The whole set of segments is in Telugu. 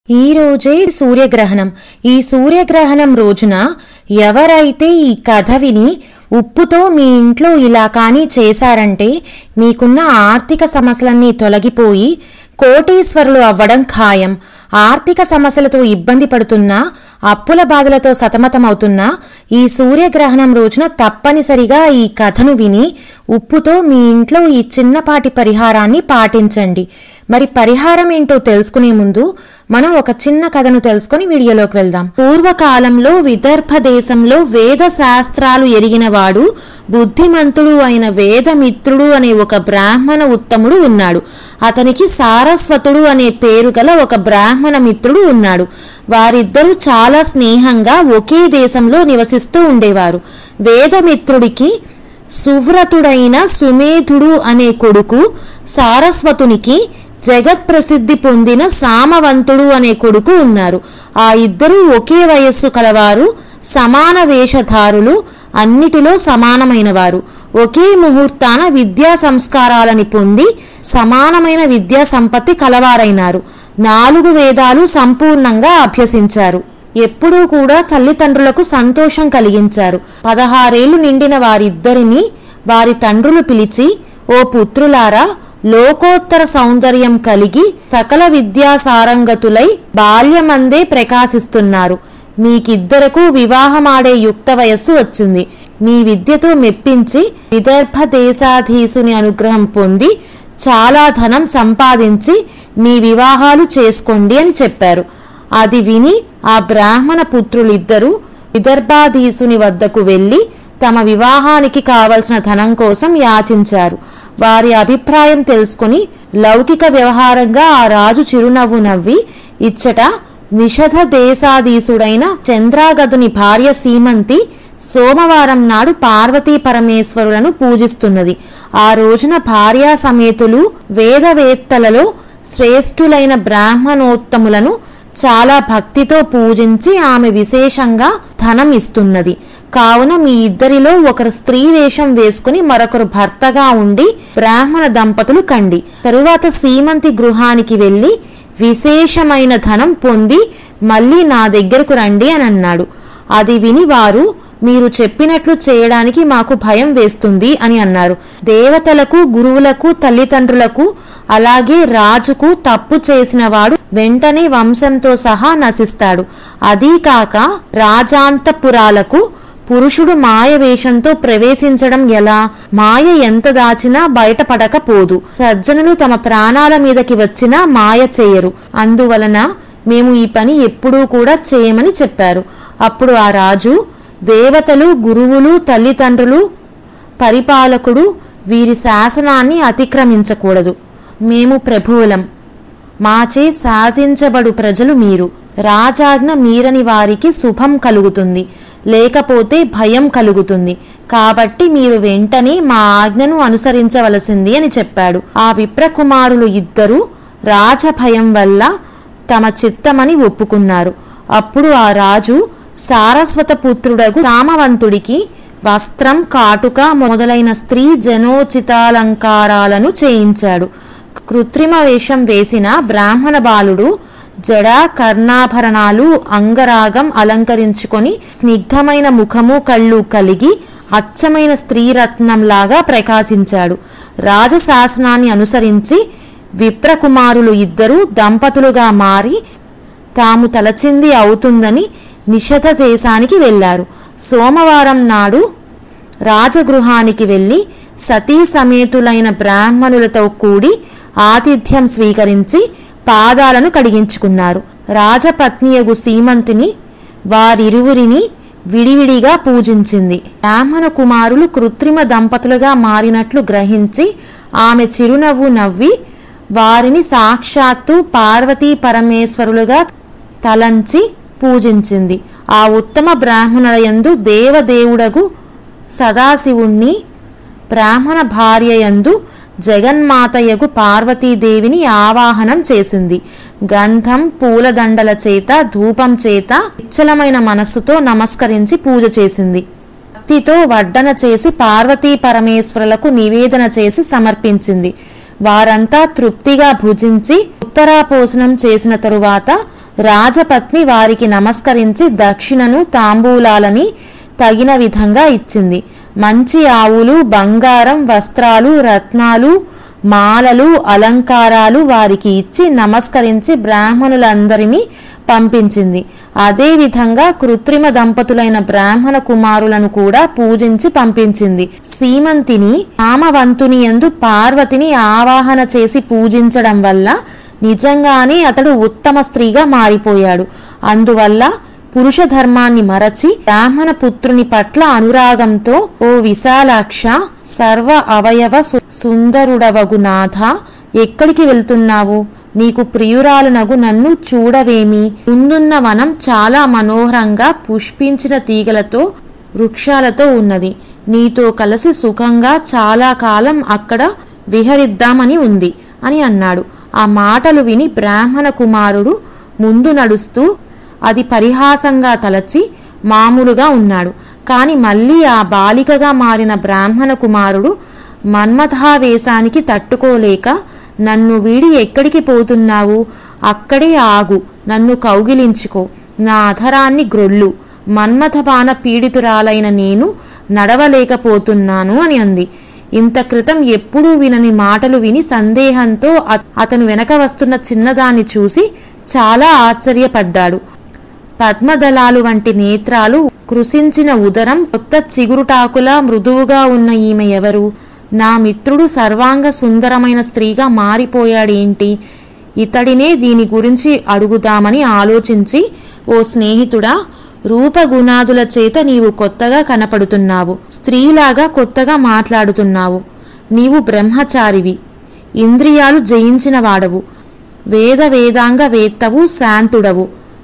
ఈ రోజే సూర్యగ్రహణం ఈ సూర్యగ్రహణం రోజున ఎవరైతే ఈ కథ విని ఉప్పుతో మీ ఇంట్లో ఇలా కానీ చేశారంటే మీకున్న ఆర్థిక సమస్యలన్నీ తొలగిపోయి కోటీశ్వరులు అవ్వడం ఖాయం ఆర్థిక సమస్యలతో ఇబ్బంది పడుతున్నా అప్పుల బాధలతో సతమతమవుతున్నా ఈ సూర్యగ్రహణం రోజున తప్పనిసరిగా ఈ కథను విని ఉప్పుతో మీ ఇంట్లో ఈ చిన్నపాటి పరిహారాన్ని పాటించండి మరి పరిహారం ఏంటో తెలుసుకునే ముందు మనం ఒక చిన్న కథను తెలుసుకుని వీడియోలోకి వెళ్దాం పూర్వకాలంలో విదర్భ దేశంలో వేద శాస్త్రాలు ఎరిగినవాడు బుద్ధిమంతుడు అయిన వేదమిత్రుడు అనే ఒక బ్రాహ్మణ ఉత్తముడు ఉన్నాడు అతనికి సారస్వతుడు అనే పేరు గల ఒక బ్రాహ్మణ మిత్రుడు ఉన్నాడు వారిద్దరూ చాలా స్నేహంగా ఒకే దేశంలో నివసిస్తూ ఉండేవారు వేదమిత్రుడికి సువ్రతుడైన సుమేధుడు అనే కొడుకు సారస్వతునికి జగత్ప్రసిద్ధి పొందిన సామవంతుడు అనే కొడుకు ఉన్నారు ఆ ఇద్దరూ ఒకే వయస్సు కలవారు సమాన వేషధారులు అన్నిటిలో సమానమైనవారు ఒకే ముహూర్తాన విద్యా సంస్కారాలని పొంది సమానమైన విద్యా సంపత్తి కలవారైనారు నాలుగు వేదాలు సంపూర్ణంగా అభ్యసించారు ఎప్పుడూ కూడా తల్లిదండ్రులకు సంతోషం కలిగించారు పదహారేళ్లు నిండిన వారిద్దరిని వారి తండ్రులు పిలిచి ఓ పుత్రులారా లోకోత్తర సౌందర్యం కలిగి సకల విద్యా సారంగతులై బాల్యమందే ప్రకాశిస్తున్నారు మీకిద్దరకు వివాహమాడే యుక్త వయస్సు వచ్చింది మీ విద్యతో మెప్పించి విదర్భ దేశాధీసుని అనుగ్రహం పొంది చాలా ధనం సంపాదించి మీ వివాహాలు చేసుకోండి అని చెప్పారు అది విని ఆ బ్రాహ్మణ పుత్రులిద్దరూ విదర్భాధీసుని వద్దకు వెళ్లి తమ వివాహానికి కావలసిన ధనం కోసం యాచించారు వారి అభిప్రాయం తెలుసుకుని లౌకిక వ్యవహారంగా ఆ రాజు చిరునవ్వు నవ్వి ఇచ్చట నిషధ దేశాధీసుడైన చంద్రాగదుని భార్య సీమంతి సోమవారం నాడు పార్వతీ పరమేశ్వరులను పూజిస్తున్నది ఆ రోజున భార్యా సమేతులు వేదవేత్తలలో శ్రేష్ఠులైన బ్రాహ్మణోత్తములను చాలా భక్తితో పూజించి ఆమె విశేషంగా ధనం ఇస్తున్నది కావున మీ ఇద్దరిలో ఒకరు స్త్రీ వేషం వేసుకుని మరొకరు భర్తగా ఉండి బ్రాహ్మణ దంపతులు కండి తరువాత సీమంతి గృహానికి వెళ్లి విశేషమైన ధనం పొంది మళ్ళీ నా దగ్గరకు రండి అని అన్నాడు అది విని వారు మీరు చెప్పినట్లు చేయడానికి మాకు భయం వేస్తుంది అని అన్నారు దేవతలకు గురువులకు తల్లిదండ్రులకు అలాగే రాజుకు తప్పు చేసిన వాడు వెంటనే వంశంతో సహా నశిస్తాడు అదీ కాక రాజాంతపురాలకు పురుషుడు మాయ వేషంతో ప్రవేశించడం ఎలా మాయ ఎంత దాచినా బయటపడకపోదు సజ్జనులు తమ ప్రాణాల మీదకి వచ్చినా మాయ చేయరు అందువలన మేము ఈ పని ఎప్పుడూ కూడా చేయమని చెప్పారు అప్పుడు ఆ రాజు దేవతలు గురువులు తల్లిదండ్రులు పరిపాలకుడు వీరి శాసనాన్ని అతిక్రమించకూడదు మేము ప్రభువులం మాచే శాసించబడు ప్రజలు మీరు రాజాజ్ఞ మీరని వారికి శుభం కలుగుతుంది లేకపోతే భయం కలుగుతుంది కాబట్టి మీరు వెంటనే మా ఆజ్ఞను అనుసరించవలసింది అని చెప్పాడు ఆ విప్రకుమారులు ఇద్దరూ రాజభయం వల్ల తమ చిత్తమని ఒప్పుకున్నారు అప్పుడు ఆ రాజు సారస్వత పుత్రుడగు సామవంతుడికి వస్త్రం కాటుక మొదలైన స్త్రీ జనోచితాలంకారాలను చేయించాడు కృత్రిమ వేషం వేసిన బ్రాహ్మణ బాలుడు జడ కర్ణాభరణాలు అంగరాగం అలంకరించుకొని స్నిగ్ధమైన ముఖము కళ్ళు కలిగి అచ్చమైన స్త్రీరత్నంలాగా ప్రకాశించాడు రాజశాసనాన్ని అనుసరించి విప్రకుమారులు ఇద్దరూ దంపతులుగా మారి తాము తలచింది అవుతుందని నిషధ దేశానికి వెళ్లారు సోమవారం నాడు రాజగృహానికి వెళ్లి సతీ సమేతులైన బ్రాహ్మణులతో కూడి ఆతిథ్యం స్వీకరించి పాదాలను కడిగించుకున్నారు రాజపత్నియగు సీమంతిని వారిరువురిని విడివిడిగా పూజించింది బ్రాహ్మణ కుమారులు కృత్రిమ దంపతులుగా మారినట్లు గ్రహించి ఆమె చిరునవ్వు నవ్వి వారిని సాక్షాత్తు పార్వతీ పరమేశ్వరులుగా తలంచి పూజించింది ఆ ఉత్తమ బ్రాహ్మణులయందు దేవదేవుడగు సదాశివుణ్ణి బ్రాహ్మణ భార్యయందు జగన్మాతయగు పార్వతీదేవిని ఆవాహనం చేసింది గంధం పూలదండల చేత ధూపం చేత నిశ్చలమైన మనస్సుతో నమస్కరించి పూజ చేసింది భక్తితో వడ్డన చేసి పార్వతీ పరమేశ్వరులకు నివేదన చేసి సమర్పించింది వారంతా తృప్తిగా భుజించి ఉత్తరాపోసనం చేసిన తరువాత రాజపత్ని వారికి నమస్కరించి దక్షిణను తాంబూలాలని తగిన విధంగా ఇచ్చింది మంచి ఆవులు బంగారం వస్త్రాలు రత్నాలు మాలలు అలంకారాలు వారికి ఇచ్చి నమస్కరించి బ్రాహ్మణులందరినీ పంపించింది అదే విధంగా కృత్రిమ దంపతులైన బ్రాహ్మణ కుమారులను కూడా పూజించి పంపించింది సీమంతిని కామవంతుని యందు పార్వతిని ఆవాహన చేసి పూజించడం వల్ల నిజంగానే అతడు ఉత్తమ స్త్రీగా మారిపోయాడు అందువల్ల పురుష ధర్మాన్ని మరచి బ్రాహ్మణ పుత్రుని పట్ల అనురాగంతో ఓ విశాలాక్ష సర్వ అవయవ సు- సుందరుడవగు నాథ ఎక్కడికి వెళ్తున్నావు నీకు ప్రియురాలునగు నన్ను చూడవేమి ముందున్న వనం చాలా మనోహరంగా పుష్పించిన తీగలతో వృక్షాలతో ఉన్నది నీతో కలిసి సుఖంగా చాలా కాలం అక్కడ విహరిద్దామని ఉంది అని అన్నాడు ఆ మాటలు విని బ్రాహ్మణ కుమారుడు ముందు నడుస్తూ అది పరిహాసంగా తలచి మామూలుగా ఉన్నాడు కాని మళ్ళీ ఆ బాలికగా మారిన బ్రాహ్మణ కుమారుడు మన్మథావేశానికి తట్టుకోలేక నన్ను వీడి ఎక్కడికి పోతున్నావు అక్కడే ఆగు నన్ను కౌగిలించుకో నా అధరాన్ని గ్రొల్లు మన్మథబాణ పీడితురాలైన నేను నడవలేకపోతున్నాను అని అంది ఇంత క్రితం ఎప్పుడూ వినని మాటలు విని సందేహంతో అ- అతను వెనక వస్తున్న చిన్నదాన్ని చూసి చాలా ఆశ్చర్యపడ్డాడు పద్మదళాలు వంటి నేత్రాలు కృశించిన ఉదరం కొత్త చిగురుటాకులా మృదువుగా ఉన్న ఈమె ఎవరు నా మిత్రుడు సర్వాంగ సుందరమైన స్త్రీగా మారిపోయాడేంటి ఇతడినే దీని గురించి అడుగుదామని ఆలోచించి ఓ స్నేహితుడా రూపగుణాదుల చేత నీవు కొత్తగా కనపడుతున్నావు స్త్రీలాగా కొత్తగా మాట్లాడుతున్నావు నీవు బ్రహ్మచారివి ఇంద్రియాలు జయించిన వాడవు వేద వేదాంగ వేత్తవు శాంతుడవు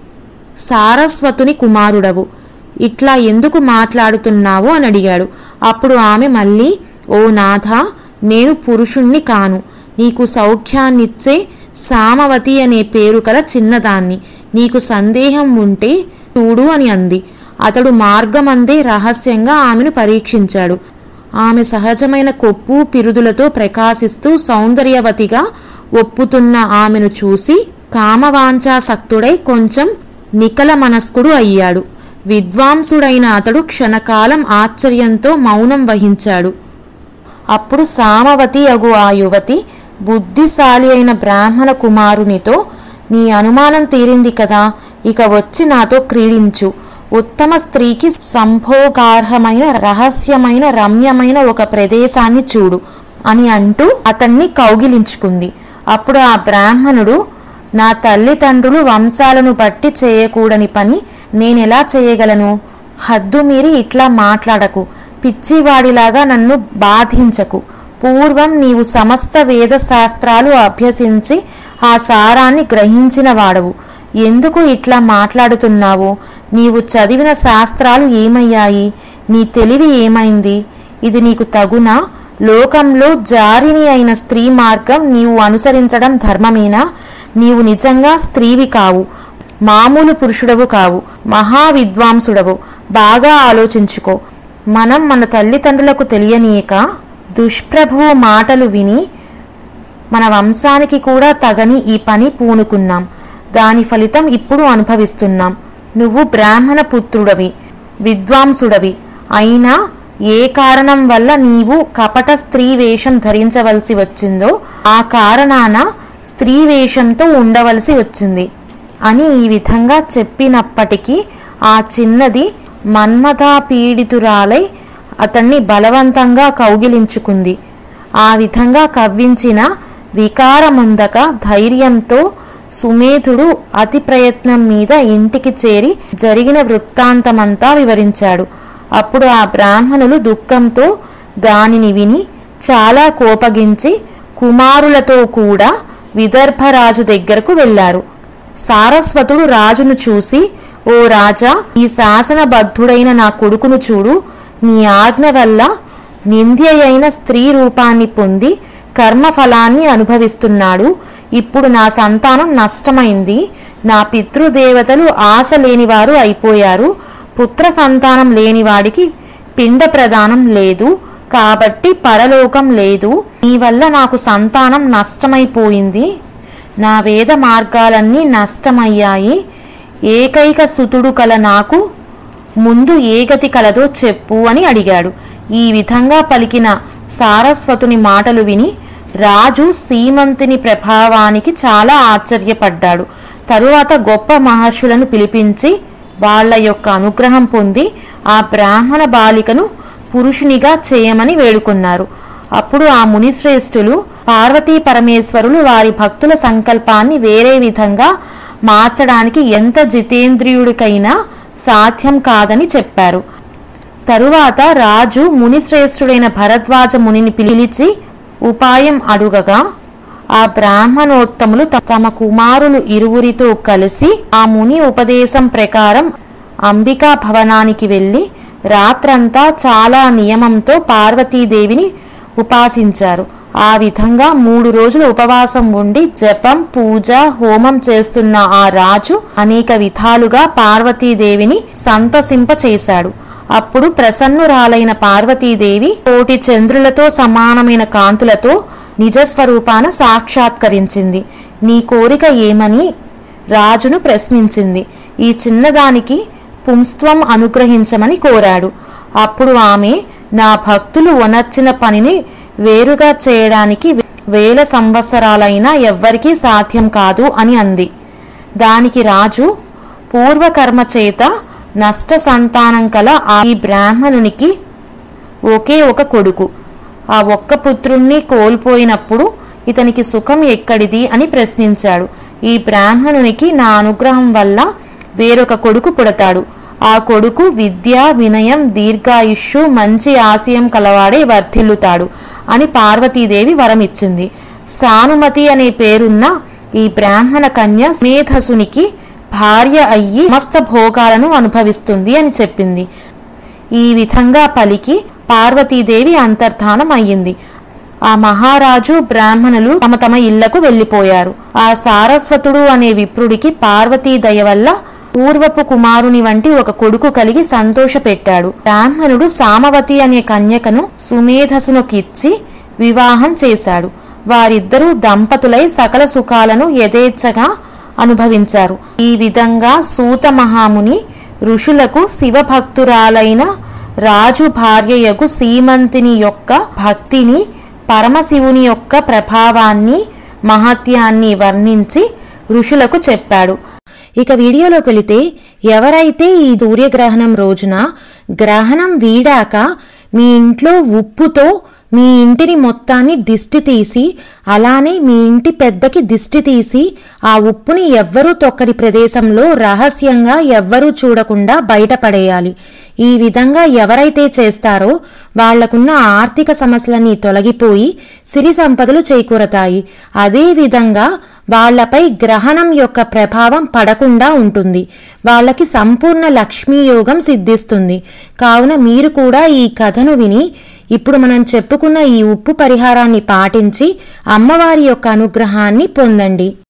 సారస్వతుని కుమారుడవు ఇట్లా ఎందుకు మాట్లాడుతున్నావు అని అడిగాడు అప్పుడు ఆమె మళ్ళీ ఓ నాథ నేను పురుషుణ్ణి కాను నీకు సౌఖ్యాన్నిచ్చే సామవతి అనే పేరు కల చిన్నదాన్ని నీకు సందేహం ఉంటే చూడు అని అంది అతడు మార్గమందే రహస్యంగా ఆమెను పరీక్షించాడు ఆమె సహజమైన కొప్పు పిరుదులతో ప్రకాశిస్తూ సౌందర్యవతిగా ఒప్పుతున్న ఆమెను చూసి కామవాంఛాసక్తుడై కొంచెం నికల మనస్కుడు అయ్యాడు విద్వాంసుడైన అతడు క్షణకాలం ఆశ్చర్యంతో మౌనం వహించాడు అప్పుడు సామవతి అగు ఆ యువతి బుద్ధిశాలి అయిన బ్రాహ్మణ కుమారునితో నీ అనుమానం తీరింది కదా ఇక వచ్చి నాతో క్రీడించు ఉత్తమ స్త్రీకి సంభోగార్హమైన రహస్యమైన రమ్యమైన ఒక ప్రదేశాన్ని చూడు అని అంటూ అతన్ని కౌగిలించుకుంది అప్పుడు ఆ బ్రాహ్మణుడు నా తల్లిదండ్రులు వంశాలను బట్టి చేయకూడని పని నేనెలా చేయగలను హద్దు మీరి ఇట్లా మాట్లాడకు పిచ్చివాడిలాగా నన్ను బాధించకు పూర్వం నీవు సమస్త వేద శాస్త్రాలు అభ్యసించి ఆ సారాన్ని గ్రహించిన వాడవు ఎందుకు ఇట్లా మాట్లాడుతున్నావు నీవు చదివిన శాస్త్రాలు ఏమయ్యాయి నీ తెలివి ఏమైంది ఇది నీకు తగునా లోకంలో జారిని అయిన స్త్రీ మార్గం నీవు అనుసరించడం ధర్మమేనా నీవు నిజంగా స్త్రీవి కావు మామూలు పురుషుడవు కావు మహా విద్వాంసుడవు బాగా ఆలోచించుకో మనం మన తల్లిదండ్రులకు తెలియనీయక దుష్ప్రభువు మాటలు విని మన వంశానికి కూడా తగని ఈ పని పూనుకున్నాం దాని ఫలితం ఇప్పుడు అనుభవిస్తున్నాం నువ్వు బ్రాహ్మణ పుత్రుడవి విద్వాంసుడవి అయినా ఏ కారణం వల్ల నీవు కపట స్త్రీ వేషం ధరించవలసి వచ్చిందో ఆ కారణాన స్త్రీ వేషంతో ఉండవలసి వచ్చింది అని ఈ విధంగా చెప్పినప్పటికీ ఆ చిన్నది మన్మథాపీడితురాలై అతన్ని బలవంతంగా కౌగిలించుకుంది ఆ విధంగా కవ్వించిన వికారముందక ధైర్యంతో సుమేధుడు అతి ప్రయత్నం మీద ఇంటికి చేరి జరిగిన వృత్తాంతమంతా వివరించాడు అప్పుడు ఆ బ్రాహ్మణులు దుఃఖంతో దానిని విని చాలా కోపగించి కుమారులతో కూడా విదర్భరాజు దగ్గరకు వెళ్ళారు సారస్వతుడు రాజును చూసి ఓ రాజా ఈ శాసనబద్ధుడైన నా కొడుకును చూడు నీ ఆజ్ఞ వల్ల నింద్యయైన స్త్రీ రూపాన్ని పొంది కర్మఫలాన్ని అనుభవిస్తున్నాడు ఇప్పుడు నా సంతానం నష్టమైంది నా పితృదేవతలు ఆశ లేనివారు అయిపోయారు పుత్ర సంతానం లేనివాడికి పిండ ప్రదానం లేదు కాబట్టి పరలోకం లేదు నీ వల్ల నాకు సంతానం నష్టమైపోయింది నా వేద మార్గాలన్నీ నష్టమయ్యాయి ఏకైక సుతుడు కల నాకు ముందు ఏ గతి కలదో చెప్పు అని అడిగాడు ఈ విధంగా పలికిన సారస్వతుని మాటలు విని రాజు సీమంతుని ప్రభావానికి చాలా ఆశ్చర్యపడ్డాడు తరువాత గొప్ప మహర్షులను పిలిపించి వాళ్ళ యొక్క అనుగ్రహం పొంది ఆ బ్రాహ్మణ బాలికను పురుషునిగా చేయమని వేడుకున్నారు అప్పుడు ఆ మునిశ్రేష్ఠులు పార్వతీ పరమేశ్వరులు వారి భక్తుల సంకల్పాన్ని వేరే విధంగా మార్చడానికి ఎంత జితేంద్రియుడికైనా సాధ్యం కాదని చెప్పారు తరువాత రాజు మునిశ్రేష్ఠుడైన భరద్వాజ మునిని పిలిచి ఉపాయం అడుగగా ఆ బ్రాహ్మణోత్తములు త- తమ కుమారులు ఇరువురితో కలిసి ఆ ముని ఉపదేశం ప్రకారం అంబికా భవనానికి వెళ్ళి రాత్రంతా చాలా నియమంతో పార్వతీదేవిని ఉపాసించారు ఆ విధంగా మూడు రోజులు ఉపవాసం ఉండి జపం పూజ హోమం చేస్తున్న ఆ రాజు అనేక విధాలుగా పార్వతీదేవిని సంతసింప చేశాడు అప్పుడు ప్రసన్నురాలైన పార్వతీదేవి కోటి చంద్రులతో సమానమైన కాంతులతో నిజస్వరూపాన సాక్షాత్కరించింది నీ కోరిక ఏమని రాజును ప్రశ్నించింది ఈ చిన్నదానికి పుంస్త్వం అనుగ్రహించమని కోరాడు అప్పుడు ఆమె నా భక్తులు వనర్చిన పనిని వేరుగా చేయడానికి వేల సంవత్సరాలైనా ఎవ్వరికీ సాధ్యం కాదు అని అంది దానికి రాజు పూర్వకర్మ చేత నష్ట సంతానం కల ఆ ఈ బ్రాహ్మణునికి ఒకే ఒక కొడుకు ఆ ఒక్క పుత్రుణ్ణి కోల్పోయినప్పుడు ఇతనికి సుఖం ఎక్కడిది అని ప్రశ్నించాడు ఈ బ్రాహ్మణునికి నా అనుగ్రహం వల్ల వేరొక కొడుకు పుడతాడు ఆ కొడుకు విద్య వినయం దీర్ఘాయుష్షు మంచి ఆశయం కలవాడే వర్ధిల్లుతాడు అని పార్వతీదేవి వరమిచ్చింది సానుమతి అనే పేరున్న ఈ బ్రాహ్మణ కన్య స్నేధసునికి భార్య అయ్యి సమస్త భోగాలను అనుభవిస్తుంది అని చెప్పింది ఈ విధంగా పలికి పార్వతీదేవి అంతర్ధానం అయ్యింది ఆ మహారాజు బ్రాహ్మణులు తమ తమ ఇళ్లకు వెళ్లిపోయారు ఆ సారస్వతుడు అనే విప్రుడికి పార్వతీ దయ వల్ల పూర్వపు కుమారుని వంటి ఒక కొడుకు కలిగి సంతోషపెట్టాడు బ్రాహ్మణుడు సామవతి అనే కన్యకను సుమేధసునకిచ్చి వివాహం చేశాడు వారిద్దరూ దంపతులై సకల సుఖాలను యథేచ్ఛగా అనుభవించారు ఈ విధంగా సూత మహాముని ఋషులకు శివభక్తురాలైన రాజు భార్యయగు సీమంతిని యొక్క భక్తిని పరమశివుని యొక్క ప్రభావాన్ని మహత్యాన్ని వర్ణించి ఋషులకు చెప్పాడు ఇక వీడియోలోకి వెళితే ఎవరైతే ఈ సూర్యగ్రహణం రోజున గ్రహణం వీడాక మీ ఇంట్లో ఉప్పుతో మీ ఇంటిని మొత్తాన్ని దిష్టి తీసి అలానే మీ ఇంటి పెద్దకి దిష్టి తీసి ఆ ఉప్పుని ఎవ్వరూ తొక్కని ప్రదేశంలో రహస్యంగా ఎవ్వరూ చూడకుండా బయటపడేయాలి ఈ విధంగా ఎవరైతే చేస్తారో వాళ్లకున్న ఆర్థిక సమస్యలన్నీ తొలగిపోయి సిరి సంపదలు చేకూరతాయి అదే విధంగా వాళ్లపై గ్రహణం యొక్క ప్రభావం పడకుండా ఉంటుంది వాళ్ళకి సంపూర్ణ లక్ష్మీ యోగం సిద్ధిస్తుంది కావున మీరు కూడా ఈ కథను విని ఇప్పుడు మనం చెప్పుకున్న ఈ ఉప్పు పరిహారాన్ని పాటించి అమ్మవారి యొక్క అనుగ్రహాన్ని పొందండి